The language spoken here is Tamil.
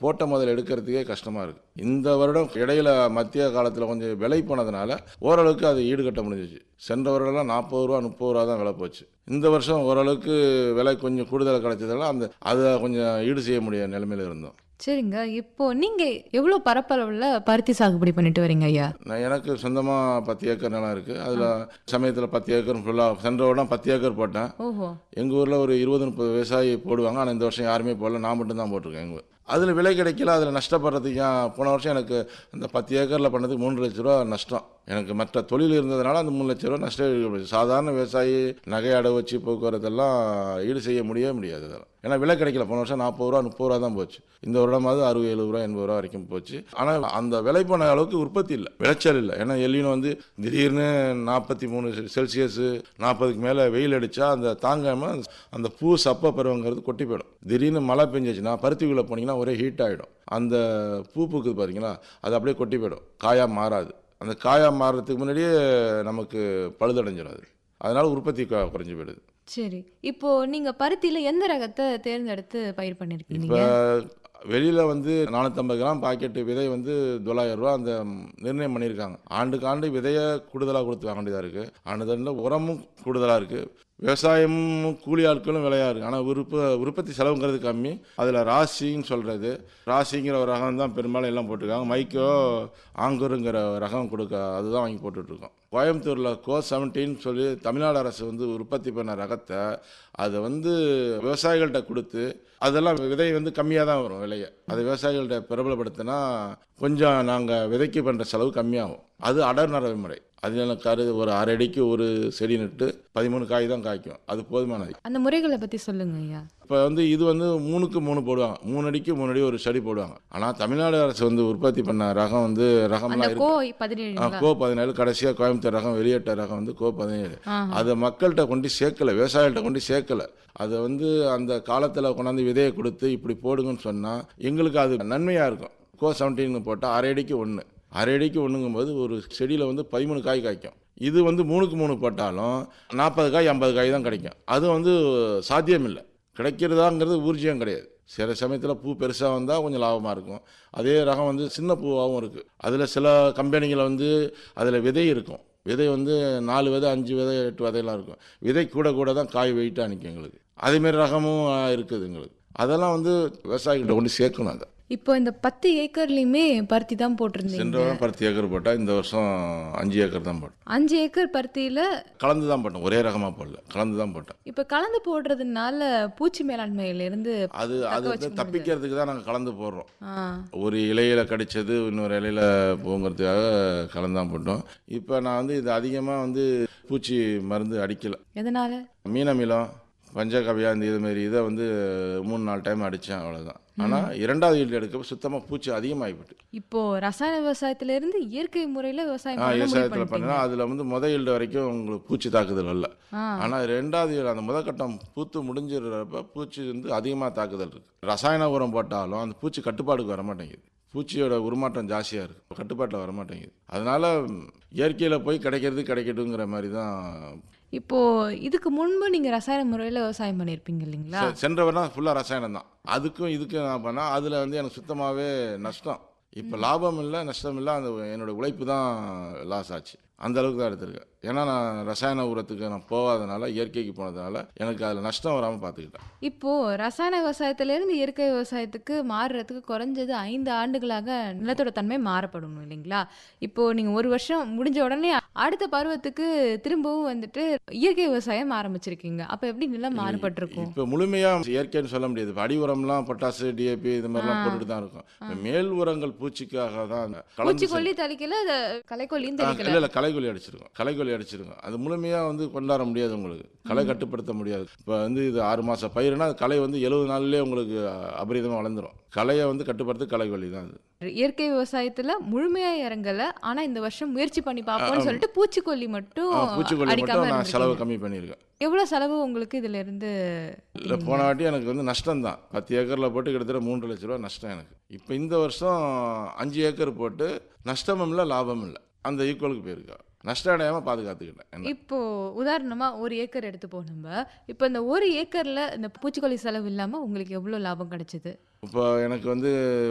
போட்ட முதல் எடுக்கிறதுக்கே கஷ்டமாக இருக்குது இந்த வருடம் இடையில மத்திய காலத்தில் கொஞ்சம் விலை போனதுனால ஓரளவுக்கு அது ஈடுகட்ட முடிஞ்சிச்சு சென்ற வருடம்லாம் நாற்பது ரூபா முப்பது ரூபா தான் விலை போச்சு இந்த வருஷம் ஓரளவுக்கு விலை கொஞ்சம் கூடுதல் கிடைச்சதால அந்த அதை கொஞ்சம் ஈடு செய்ய முடிய நிலைமையில இருந்தோம் சரிங்க இப்போ நீங்க எவ்வளவு பரப்பளவுல பருத்தி சாகுபடி பண்ணிட்டு வரீங்க ஐயா நான் எனக்கு சொந்தமாக பத்து ஏக்கர் நிலம் இருக்குது அதில் சமயத்தில் பத்து ஏக்கர் ஃபுல்லாக சென்ற வருடம் பத்து ஏக்கர் போட்டேன் ஓஹோ எங்கள் ஊரில் ஒரு இருபது முப்பது விவசாயி போடுவாங்க ஆனால் இந்த வருஷம் யாருமே போடல நான் மட்டும் தான் போட்டிருக்கேன் எங்கள் அதில் விலை கிடைக்கல அதில் நஷ்டப்படுறதுக்கு ஏன் போன வருஷம் எனக்கு அந்த பத்து ஏக்கரில் பண்ணதுக்கு மூணு லட்ச ரூபா நஷ்டம் எனக்கு மற்ற தொழில் இருந்ததுனால அந்த மூணு லட்ச ரூபா நஷ்டம் ஈடுபடுது. சாதாரண விவசாயி நகை அடை வச்சு போக்குவரத்தெல்லாம் ஈடு செய்ய முடியவே முடியாது அதெல்லாம் ஏன்னா விலை கிடைக்கல போன வருஷம் நாற்பது ரூபா முப்பது ரூபா தான் போச்சு இந்த வருடமாவது அறுபது எழுபது ரூபா எண்பது ரூபா வரைக்கும் போச்சு ஆனால் அந்த விலை போன அளவுக்கு உற்பத்தி இல்லை விளைச்சல் இல்லை ஏன்னா எல்லினோ வந்து திடீர்னு நாற்பத்தி மூணு செல்சியஸு நாற்பதுக்கு மேலே வெயில் அடித்தா அந்த தாங்காமல் அந்த பூ சப்ப பருவங்கிறது கொட்டி போயிடும் திடீர்னு மழை பெஞ்சிச்சுன்னா பருத்திக்குள்ளே போனீங்கன்னா ஒரே ஹீட் ஆகிடும் அந்த பூ பூக்குது பாத்தீங்களா அது அப்படியே கொட்டி போயிடும் காயாக மாறாது அந்த காயாக மாறுறதுக்கு முன்னாடியே நமக்கு பழுதடைஞ்சிடும் அது அதனால உற்பத்தி கு- குறைஞ்சு போயிடுது சரி இப்போ நீங்க பருத்தியில எந்த ரகத்தை தேர்ந்தெடுத்து பயிர் பண்ணிருக்கீங்க இப்போ வெளியில் வந்து நானூற்றம்பது கிராம் பாக்கெட்டு விதை வந்து தொள்ளாயிரம் ரூபா அந்த நிர்ணயம் பண்ணியிருக்காங்க ஆண்டுக்கு ஆண்டு விதையை கூடுதலாக கொடுத்து வாங்க வேண்டியதாக இருக்குது ஆண்டுதலில் உரமும் கூடுதலாக இருக்குது விவசாயமும் கூலி ஆட்களும் விலையாக இருக்குது ஆனால் உற்ப உற்பத்தி செலவுங்கிறது கம்மி அதில் ராசின்னு சொல்கிறது ராசிங்கிற ஒரு ரகம் தான் பெரும்பாலும் எல்லாம் போட்டிருக்காங்க மைக்கோ ஆங்கூருங்கிற ரகம் கொடுக்க அதுதான் வாங்கி போட்டுட்ருக்கோம் கோயம்புத்தூரில் கோ செவன்டீன் சொல்லி தமிழ்நாடு அரசு வந்து உற்பத்தி பண்ண ரகத்தை அதை வந்து விவசாயிகள்கிட்ட கொடுத்து அதெல்லாம் விதை வந்து கம்மியாக தான் வரும் விலையை அதை விவசாயிகள்கிட்ட பிரபலப்படுத்தினா கொஞ்சம் நாங்கள் விதைக்கு பண்ணுற செலவு கம்மியாகும் அது அடர் நடவு முறை அது எனக்கு கரு ஒரு அரை அடிக்கு ஒரு செடி நட்டு பதிமூணு காய் தான் காய்க்கும் அது போதுமானது அந்த முறைகளை பத்தி சொல்லுங்க ஐயா இப்போ வந்து இது வந்து மூணுக்கு மூணு போடுவாங்க மூணு அடிக்கு மூணு அடி ஒரு செடி போடுவாங்க ஆனால் தமிழ்நாடு அரசு வந்து உற்பத்தி பண்ண ரகம் வந்து அந்த ரகம்லாம் இருக்கு கோ ஆ, பதினேழு கோ பதினேழு கடைசியாக கோயம்புத்தூர் ரகம் வெளியிட்ட ரகம் வந்து கோ பதினேழு ஆஹா. அதை மக்கள்கிட்ட கொண்டு சேர்க்கல விவசாயிகள்கிட்ட கொண்டு சேர்க்கல அதை வந்து அந்த காலத்தில் கொண்டாந்து விதையை கொடுத்து இப்படி போடுங்கன்னு சொன்னால் எங்களுக்கு அது நன்மையாக இருக்கும் கோ செவன்டீன் போட்டால் அரை அடிக்கு ஒன்று அரை அடிக்கு ஒன்றுங்கும்போது ஒரு செடியில் வந்து பதிமூணு காய் காய்க்கும் இது வந்து மூணுக்கு மூணு போட்டாலும் நாற்பது காய் ஐம்பது காய் தான் கிடைக்கும் அது வந்து சாத்தியம் இல்லை கிடைக்கிறதாங்கிறது ஊர்ஜியம் கிடையாது சில சமயத்தில் பூ பெருசாக வந்தால் கொஞ்சம் லாபமாக இருக்கும் அதே ரகம் வந்து சின்ன பூவாகவும் இருக்குது அதில் சில கம்பெனிகளை வந்து அதில் விதை இருக்கும் விதை வந்து நாலு விதை அஞ்சு விதை எட்டு விதையெல்லாம் இருக்கும் விதை கூட கூட தான் காய் வெயிட்டாக நிற்கும் எங்களுக்கு அதேமாரி ரகமும் ஆ, இருக்குது எங்களுக்கு அதெல்லாம் வந்து விவசாயிகிட்ட கொண்டு சேர்க்கணும் அதை இப்போ இந்த பத்து ஏக்கர்லயுமே பருத்தி தான் சென்ற போட்டிருந்தீங்க வருடம் பத்து ஏக்கர் போட்டால் இந்த வருஷம் அஞ்சு ஏக்கர் தான் போட்டேன் அஞ்சு ஏக்கர் பருத்தியில கலந்து தான் போட்டேன் ஒரே ரகமாக போடல கலந்து தான் போட்டேன் இப்ப கலந்து போடுறதுனால பூச்சி மேலாண்மையில இருந்து அது அது வச்சுக்க வந்து தப்பிக்கிறதுக்கு தான் நாங்கள் கலந்து போடுறோம் ஆ, ஒரு இலையில கடிச்சது இன்னொரு இலையில போங்கிறதுக்காக கலந்தான் போட்டோம் இப்போ நான் வந்து இது அதிகமாக வந்து பூச்சி மருந்து அடிக்கல எதனால மீனமிலம் பஞ்சகவியா இந்த இது மாதிரி இதை வந்து மூணு நாலு டைம் அடித்தேன் அவ்வளோதான் ஆனால் இரண்டாவது ஈல்டு எடுக்க சுத்தமாக பூச்சி அதிகமாகிவிட்டு இப்போ ரசாயன விவசாயத்துல இருந்து இயற்கை முறையில விவசாயம் ஆ பண்ண முடிவு விவசாயத்தில் பண்ணிட்டீங்க. பண்ணினா அதில் வந்து முத ஈல்டு வரைக்கும் உங்களுக்கு பூச்சி தாக்குதல் வரல ஆ, ஆனால் ரெண்டாவது ஈல்டு அந்த முதற்கட்டம் பூத்து முடிஞ்சிடுறப்ப பூச்சி வந்து அதிகமாக தாக்குதல் இருக்குது ரசாயன உரம் போட்டாலும் அந்த பூச்சி கட்டுப்பாடுக்கு வர மாட்டேங்குது பூச்சியோட உருமாற்றம் ஜாஸ்தியாக இருக்குது கட்டுப்பாட்டில் வர மாட்டேங்குது அதனால இயற்கையில் போய் கிடைக்கிறது கிடைக்கட்டுங்கிற மாதிரி தான் இப்போ இதுக்கு முன்பு நீங்க ரசாயன முறையில விவசாயம் பண்ணிருப்பீங்க இல்லைங்களா செ- சென்ற வருடம் ஃபுல்லாக ரசாயனம் தான் அதுக்கும் இதுக்கும் நான் பண்ணால் அதில் வந்து எனக்கு சுத்தமாகவே நஷ்டம் இப்போ லாபம் இல்லை நஷ்டம் இல்லை அந்த என்னோட உழைப்பு தான் லாஸ் ஆச்சு அந்த அளவுக்கு தான் எடுத்திருக்கேன் ஏன்னா நான் ரசாயன உரத்துக்கு நான் போகாதனால இயற்கைக்கு போனதுனால எனக்கு அதில் நஷ்டம் வராமல் பார்த்துக்கிட்டேன் இப்போ ரசாயன விவசாயத்துல இருந்து இயற்கை விவசாயத்துக்கு மாறுறதுக்கு குறைஞ்சது ஐந்து ஆண்டுகளாக நிலத்தோட தன்மை மாறப்படணும் இல்லைங்களா இப்போ நீங்க ஒரு வருஷம் முடிஞ்ச உடனே அடுத்த பருவத்துக்கு திரும்பவும் வந்துட்டு இயற்கை விவசாயம் ஆரம்பிச்சிருக்கீங்க அப்ப எப்படி நிலம் மாறுபட்டிருக்கும் இப்போ முழுமையாக இயற்கைன்னு சொல்ல முடியாது இப்போ அடி உரம்லாம் பொட்டாசு டிஏபி இது மாதிரிலாம் ஆ. போட்டுட்டு தான் இருக்கும் இப்போ மேல் உரங்கள் பூச்சிக்காக தான் அந்த கலந்து பூச்சிக்கொல்லி தெளிக்கல அது களைக்கொல்லியும் இல்லை தெளிக்கல இல்லை களைக்கொல்லி அடிச்சிருக்கோம் களைக்கொல்லி அடிச்சிருக்கோம் அது முழுமையாக வந்து கொண்டாட முடியாது உங்களுக்கு களை கட்டுப்படுத்த முடியாது இப்போ வந்து இது ஆறு மாதம் பயிருனா அது களை வந்து எழுபது நாள்லேயே உங்களுக்கு அபரிதமாக வளர்ந்துரும் களையை வந்து கட்டுப்படுத்த களைக்கொல்லி தான் அது இயற்கை விவசாயத்துல முழுமையா இறங்கல ஆனா இந்த வருஷம் முயற்சி பண்ணி பார்ப்போம்னு சொல்லிட்டு பூச்சிக்கொல்லி மட்டும் ஆ, பூச்சிக்கொல்லி அடிக்காம மட்டும் நான் செலவு இருந்திருக்கீங்க. கம்மி பண்ணியிருக்கேன் எவ்வளவு செலவு உங்களுக்கு இதுல இருந்து இல்லை போன வாட்டி எனக்கு வந்து நஷ்டம் தான் பத்து ஏக்கரில் போட்டு கிட்டத்தட்ட மூன்று லட்ச ரூபா நஷ்டம் எனக்கு இப்போ இந்த வருஷம் அஞ்சு ஏக்கர் போட்டு நஷ்டமும் இல்லை லாபமும் இல்லை அந்த ஈக்குவலுக்கு போயிருக்கா நஷ்டம் அடையாமல் பாதுகாத்துக்கிட்டேன் என்ன இப்போ உதாரணமா ஒரு ஏக்கர் எடுத்துப்போம் நம்ம இப்போ இந்த ஒரு ஏக்கர்ல இந்த பூச்சிக்கொல்லி செலவு இல்லாம உங்களுக்கு எவ்வளவு லாபம் கிடைச்சது இப்போ எனக்கு வந்து